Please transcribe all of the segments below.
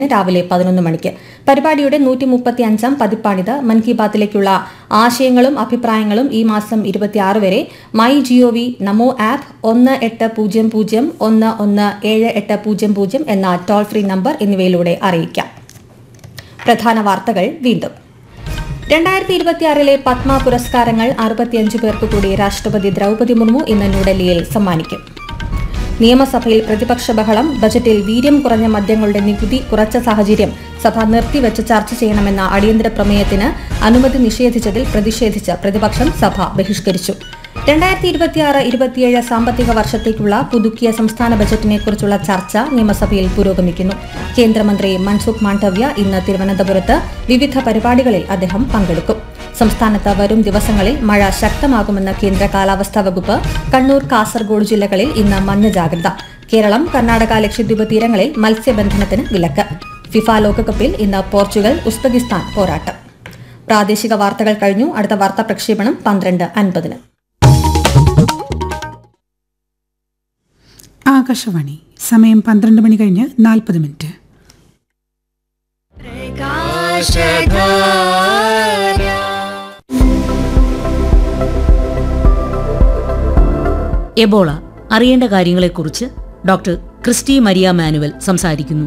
രാവിലെ പതിനൊന്ന് മണിക്ക് പരിപാടിയുടെ നൂറ്റി മുപ്പത്തി അഞ്ചാം പതിപ്പാണിത് മൻ കി ബാത്തിലേക്കുള്ള ആശയങ്ങളും അഭിപ്രായങ്ങളും ഈ മാസം ഇരുപത്തിയാറ് വരെ മൈ ജിഒവി നമോ ആപ്പ് ഒന്ന് എട്ട് പൂജ്യം പൂജ്യം ഒന്ന് ഒന്ന് ഏഴ് എട്ട് പൂജ്യം പൂജ്യം എന്ന ടോൾ ഫ്രീ നമ്പർ എന്നിവയിലൂടെ അറിയിക്കാം പ്രധാന വാർത്തകൾ വീണ്ടും രണ്ടായിരത്തി ഇരുപത്തിയാറിലെ പത്മ പുരസ്കാരങ്ങൾ അറുപത്തിയഞ്ച് പേർക്ക് കൂടി രാഷ്ട്രപതി ദ്രൗപദി മുർമു ഇന്ന് ന്യൂഡൽഹിയിൽ സമ്മാനിക്കും നിയമസഭയിൽ പ്രതിപക്ഷ ബഹളം ബജറ്റിൽ വീര്യം കുറഞ്ഞ മദ്യങ്ങളുടെ നികുതി കുറച്ച സാഹചര്യം സഭ നിർത്തിവച്ച് ചർച്ച ചെയ്യണമെന്ന അടിയന്തര പ്രമേയത്തിന് അനുമതി നിഷേധിച്ചതിൽ പ്രതിഷേധിച്ച് പ്രതിപക്ഷം സഭ ബഹിഷ്കരിച്ചു രണ്ടായിരത്തി ഇരുപത്തിയാറ് ഇരുപത്തിയേഴ് സാമ്പത്തിക വർഷത്തേക്കുള്ള പുതുക്കിയ സംസ്ഥാന ബജറ്റിനെക്കുറിച്ചുള്ള ചർച്ച നിയമസഭയിൽ പുരോഗമിക്കുന്നു കേന്ദ്രമന്ത്രി മൻസുഖ് മാണ്ഡവ്യ ഇന്ന് തിരുവനന്തപുരത്ത് വിവിധ പരിപാടികളിൽ അദ്ദേഹം പങ്കെടുക്കും സംസ്ഥാനത്ത് വരും ദിവസങ്ങളിൽ മഴ ശക്തമാകുമെന്ന് കേന്ദ്ര കാലാവസ്ഥാ വകുപ്പ് കണ്ണൂർ കാസർഗോഡ് ജില്ലകളിൽ ഇന്ന് മഞ്ഞ ജാഗ്രത കേരളം കർണാടക ലക്ഷദ്വീപ് തീരങ്ങളിൽ മത്സ്യബന്ധനത്തിന് വിലക്ക് ഫിഫ ലോകകപ്പിൽ ഇന്ന് പോർച്ചുഗൽ ഉസ്ബെക്കിസ്ഥാൻ പോരാട്ടം പ്രാദേശിക വാർത്തകൾ കഴിഞ്ഞു അടുത്ത വാർത്താ പ്രക്ഷേപണം പന്ത്രണ്ട് അൻപതിന് ആകാശവാണി സമയം പന്ത്രണ്ട് മണി കഴിഞ്ഞ് നാൽപ്പത് മിനിറ്റ് എബോള അറിയേണ്ട കാര്യങ്ങളെക്കുറിച്ച് ഡോക്ടർ ക്രിസ്റ്റി മരിയ മാനുവൽ സംസാരിക്കുന്നു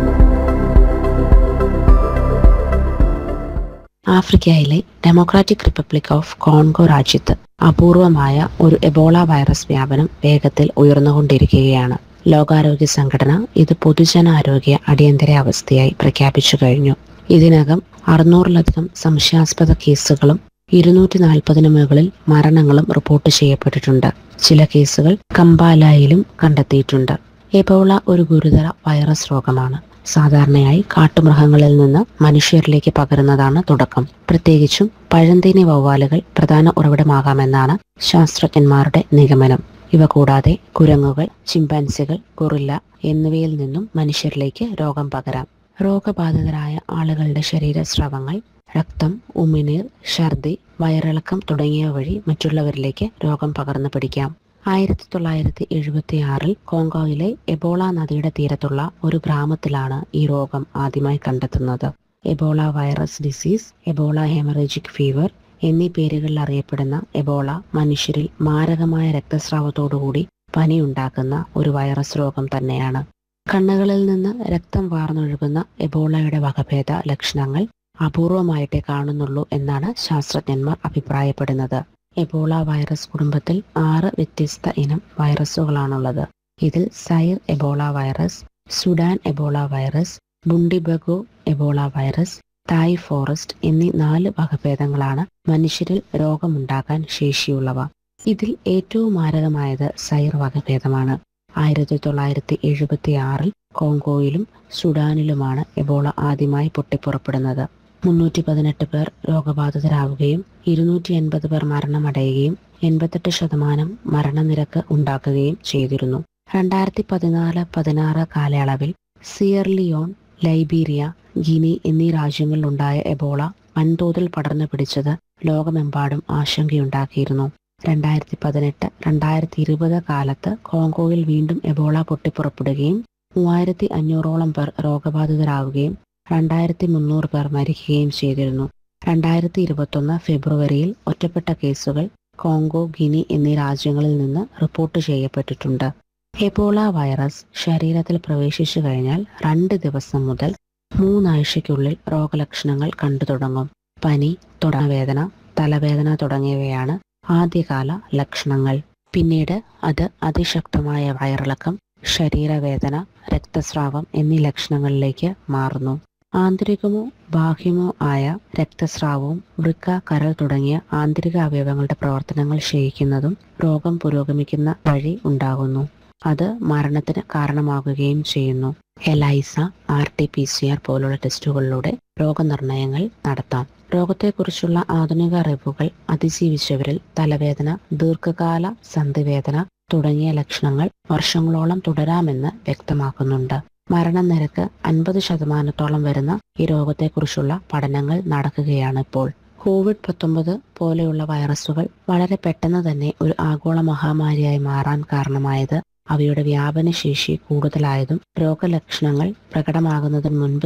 ആഫ്രിക്കയിലെ ഡെമോക്രാറ്റിക് റിപ്പബ്ലിക് ഓഫ് കോൺഗോ രാജ്യത്ത് അപൂർവമായ ഒരു എബോള വൈറസ് വ്യാപനം വേഗത്തിൽ ഉയർന്നുകൊണ്ടിരിക്കുകയാണ് ലോകാരോഗ്യ സംഘടന ഇത് പൊതുജനാരോഗ്യ അടിയന്തരാവസ്ഥയായി പ്രഖ്യാപിച്ചു കഴിഞ്ഞു ഇതിനകം അറുന്നൂറിലധികം സംശയാസ്പദ കേസുകളും ഇരുന്നൂറ്റി നാൽപ്പതിനു മുകളിൽ മരണങ്ങളും റിപ്പോർട്ട് ചെയ്യപ്പെട്ടിട്ടുണ്ട് ചില കേസുകൾ കമ്പാലായിലും കണ്ടെത്തിയിട്ടുണ്ട് എബോള ഒരു ഗുരുതര വൈറസ് രോഗമാണ് സാധാരണയായി കാട്ടുമൃഗങ്ങളിൽ നിന്ന് മനുഷ്യരിലേക്ക് പകരുന്നതാണ് തുടക്കം പ്രത്യേകിച്ചും പഴന്തേനി വവ്വാലുകൾ പ്രധാന ഉറവിടമാകാമെന്നാണ് ശാസ്ത്രജ്ഞന്മാരുടെ നിഗമനം ഇവ കൂടാതെ കുരങ്ങുകൾ ചിമ്പാൻസികൾ ഗൊറില്ല എന്നിവയിൽ നിന്നും മനുഷ്യരിലേക്ക് രോഗം പകരാം രോഗബാധിതരായ ആളുകളുടെ ശരീരസ്രവങ്ങൾ രക്തം ഉമിനീർ ഛർദി വയറിളക്കം തുടങ്ങിയവ വഴി മറ്റുള്ളവരിലേക്ക് രോഗം പകർന്നു പിടിക്കാം ആയിരത്തി തൊള്ളായിരത്തി എഴുപത്തി ആറിൽ കോങ്കോയിലെ എബോള നദിയുടെ തീരത്തുള്ള ഒരു ഗ്രാമത്തിലാണ് ഈ രോഗം ആദ്യമായി കണ്ടെത്തുന്നത് Ebola virus disease Ebola haemorrhagic fever എന്നീ പേരുകളിൽ അറിയപ്പെടുന്ന എബോള മനുഷ്യരിൽ മാരകമായ രക്തസ്രാവത്തോടുകൂടി പനിയുണ്ടാക്കുന്ന ഒരു വൈറസ് രോഗം തന്നെയാണ് കണ്ണുകളിൽ നിന്ന് രക്തം വാർന്നൊഴുകുന്ന എബോളയുടെ വകഭേദ ലക്ഷണങ്ങൾ അപൂർവമായിട്ടേ കാണുന്നുള്ളൂ എന്നാണ് ശാസ്ത്രജ്ഞന്മാർ അഭിപ്രായപ്പെടുന്നത് എബോള വൈറസ് കുടുംബത്തിൽ ആറ് വ്യത്യസ്ത ഇനം വൈറസുകളാണുള്ളത് ഇതിൽ Zaire Ebola virus Sudan Ebola virus Bundibugyo Ebola virus Tai Forest എന്നീ നാല് വകഭേദങ്ങളാണ് മനുഷ്യരിൽ രോഗമുണ്ടാക്കാൻ ശേഷിയുള്ളവ ഇതിൽ ഏറ്റവും മാരകമായത് സൈർ വകഭേദമാണ് ആയിരത്തി തൊള്ളായിരത്തി എഴുപത്തി ആറിൽ കോങ്കോയിലും സുഡാനിലുമാണ് എബോള ആദ്യമായി പൊട്ടിപ്പുറപ്പെടുന്നത് മുന്നൂറ്റി പതിനെട്ട് പേർ രോഗബാധിതരാവുകയും ഇരുന്നൂറ്റി എൺപത് പേർ മരണമടയുകയും എൺപത്തെട്ട് ശതമാനം മരണനിരക്ക് ഉണ്ടാക്കുകയും ചെയ്തിരുന്നു രണ്ടായിരത്തി പതിനാല് പതിനാറ് കാലയളവിൽ സിയർലിയോൺ ലൈബീരിയ ഗിനി എന്നീ രാജ്യങ്ങളിലുണ്ടായ എബോള വൻതോതിൽ പടർന്നു പിടിച്ചത് ലോകമെമ്പാടും ആശങ്കയുണ്ടാക്കിയിരുന്നു രണ്ടായിരത്തി പതിനെട്ട് രണ്ടായിരത്തി ഇരുപത് കാലത്ത് കോങ്കോയിൽ വീണ്ടും എബോള പൊട്ടിപ്പുറപ്പെടുകയും മൂവായിരത്തി അഞ്ഞൂറോളം പേർ രോഗബാധിതരാവുകയും രണ്ടായിരത്തി മുന്നൂറ് പേർ മരിക്കുകയും ചെയ്തിരുന്നു രണ്ടായിരത്തി ഇരുപത്തൊന്ന് ഫെബ്രുവരിയിൽ ഒറ്റപ്പെട്ട കേസുകൾ കോങ്കോ ഗിനി എന്നീ രാജ്യങ്ങളിൽ നിന്ന് റിപ്പോർട്ട് ചെയ്യപ്പെട്ടിട്ടുണ്ട് എബോള വൈറസ് ശരീരത്തിൽ പ്രവേശിച്ചു കഴിഞ്ഞാൽ രണ്ട് ദിവസം മുതൽ മൂന്നാഴ്ചയ്ക്കുള്ളിൽ രോഗലക്ഷണങ്ങൾ കണ്ടു തുടങ്ങും പനി തുടവേദന തലവേദന തുടങ്ങിയവയാണ് ആദ്യകാല ലക്ഷണങ്ങൾ പിന്നീട് അത് അതിശക്തമായ വയറിളക്കം ശരീരവേദന രക്തസ്രാവം എന്നീ ലക്ഷണങ്ങളിലേക്ക് മാറുന്നു ആന്തരികമോ ബാഹ്യമോ ആയ രക്തസ്രാവവും വൃക്ക കരൾ തുടങ്ങിയ ആന്തരിക അവയവങ്ങളുടെ പ്രവർത്തനങ്ങൾ ക്ഷയിക്കുന്നതും രോഗം പുരോഗമിക്കുന്ന വഴി ഉണ്ടാകുന്നു അത് മരണത്തിന് കാരണമാകുകയും ചെയ്യുന്നു ELISA R T P C R പോലുള്ള ടെസ്റ്റുകളിലൂടെ രോഗനിർണയങ്ങൾ നടത്താം രോഗത്തെക്കുറിച്ചുള്ള ആധുനിക അറിവുകൾ അതിജീവിച്ചവരിൽ തലവേദന ദീർഘകാല സന്ധിവേദന തുടങ്ങിയ ലക്ഷണങ്ങൾ വർഷങ്ങളോളം തുടരാമെന്ന് വ്യക്തമാക്കുന്നുണ്ട് മരണനിരക്ക് അൻപത് ശതമാനത്തോളം വരുന്ന ഈ രോഗത്തെക്കുറിച്ചുള്ള പഠനങ്ങൾ നടക്കുകയാണ് ഇപ്പോൾ കോവിഡ് പത്തൊമ്പത് പോലെയുള്ള വൈറസുകൾ വളരെ പെട്ടെന്ന് തന്നെ ഒരു ആഗോള മഹാമാരിയായി മാറാൻ കാരണമായത് അവയുടെ വ്യാപനശേഷി കൂടുതലായതും രോഗലക്ഷണങ്ങൾ പ്രകടമാകുന്നതിന് മുൻപ്